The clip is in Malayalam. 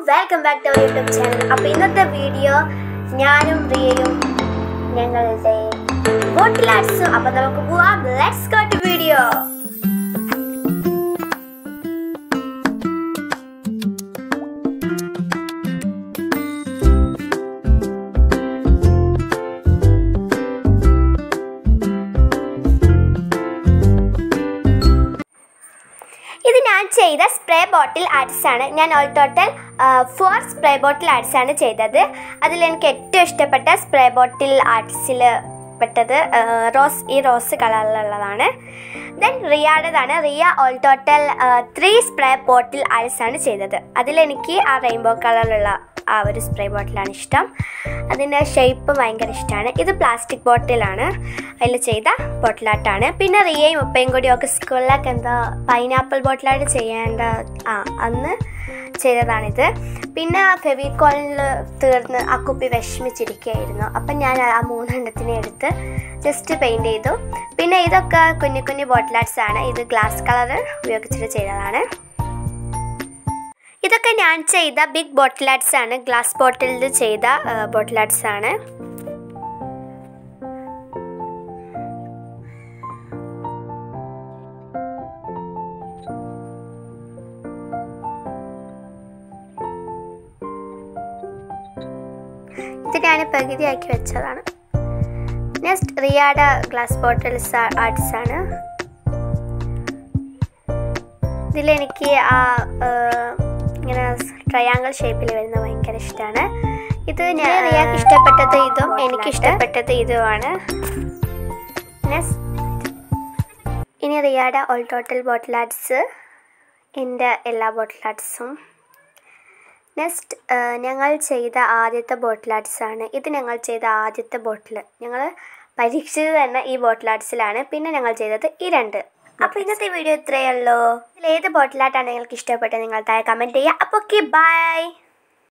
welcome back to our YouTube channel അപ്പോൾ ഇന്നത്തെ വീഡിയോ ഞാനും റിയയും ഞങ്ങളുടെ ബോട്ടിൽ ആർട്സും അപ്പോൾ നമുക്ക് പോവാം ലെറ്റ്സ് ഗോ ടു വീഡിയോ ഇത് ഞാൻ ചെയ്ത സ്പ്രേ ബോട്ടിൽ ആർട്സ് ആണ് ഞാൻ all total four spray bottle arts ആണ് ചെയ്തത് അതിൽ എനിക്ക് ഏറ്റവും ഇഷ്ടപ്പെട്ട സ്പ്രേ ബോട്ടിൽ ആർട്സിൽ പെട്ടത് ആ, റോസ് ഈ റോസ് കളറിലുള്ളതാണ് ദെൻ റിയാടേതാണ് Riya all total three spray bottle arts ആണ് ചെയ്തത് അതിലെനിക്ക് ആ റെയിൻബോ കളറിലുള്ള ആ ഒരു സ്പ്രേ ബോട്ടിലാണ് ഇഷ്ടം അതിൻ്റെ ഷേപ്പ് ഭയങ്കര ഇഷ്ടമാണ് ഇത് പ്ലാസ്റ്റിക് ബോട്ടിലാണ് അതിൽ ചെയ്ത ബോട്ടിലാട്ടാണ് പിന്നെ റിയയും ഉപ്പയും കൂടി ഒക്കെ സ്കൂളിലൊക്കെ എന്താ പൈനാപ്പിൾ ബോട്ടിലായിട്ട് ചെയ്യേണ്ട ആ അന്ന് ചെയ്തതാണിത് പിന്നെ ഫെവിക്കോളിൽ തീർന്ന് ആ കുപ്പി വിഷമിച്ചിരിക്കുകയായിരുന്നു അപ്പം ഞാൻ ആ മൂന്നെണ്ണത്തിനെ എടുത്ത് ജസ്റ്റ് പെയിൻറ് ചെയ്തു പിന്നെ ഇതൊക്കെ കുഞ്ഞു കുഞ്ഞു ബോട്ടിലാർട്സ് ആണ് ഇത് ഗ്ലാസ് കളർ ഉപയോഗിച്ചിട്ട് ചെയ്തതാണ് ഇതൊക്കെ ഞാൻ ചെയ്ത ബിഗ് ബോട്ടിൽ ആർട്സ് ആണ് ഗ്ലാസ് ബോട്ടിലിൽ ചെയ്ത ബോട്ടിൽ ആർട്സ് ആണ് ഇത് ഞാൻ പകുതിയാക്കി വെച്ചതാണ് നെക്സ്റ്റ് റിയാഡ ഗ്ലാസ് ബോട്ടിൽസ് ആർട്സ് ആണ് ഇതിലെനിക്ക് ആ ആ, ഇങ്ങനെ ട്രയാങ്കിൾ ഷേപ്പിൽ വരുന്ന ഭയങ്കര ഇഷ്ടമാണ് ഇത് ഞാൻ റിയാക്ക് ഇഷ്ടപ്പെട്ടത് ഇതും എനിക്ക് ഇഷ്ടപ്പെട്ടത് ഇതുമാണ് നെക്സ്റ്റ് ഇനി റിയാഡ ഓൾ ടോട്ടൽ ബോട്ടിൽ ആർട്സ് എൻ്റെ എല്ലാ ബോട്ടിൽ ആർട്സും നെക്സ്റ്റ് ഞങ്ങൾ ചെയ്ത ആദ്യത്തെ ബോട്ടിൽ ആർട്സ് ആണ് ഇത് ഞങ്ങൾ ചെയ്ത ആദ്യത്തെ ബോട്ടിൽ ഞങ്ങൾ പരീക്ഷിച്ചത് തന്നെ ഈ ബോട്ടിൽ ആർട്സിലാണ് പിന്നെ ഞങ്ങൾ ചെയ്തത് ഈ രണ്ട് അപ്പോൾ ഇന്നത്തെ വീഡിയോ ഇത്രയേ ഉള്ളൂ ഇതിൽ ഏത് ബോട്ടിലായിട്ടാണ് നിങ്ങൾക്ക് ഇഷ്ടപ്പെട്ടത് നിങ്ങൾ താഴെ കമൻറ്റ് ചെയ്യുക അപ്പോൾ ഓക്കെ ബൈ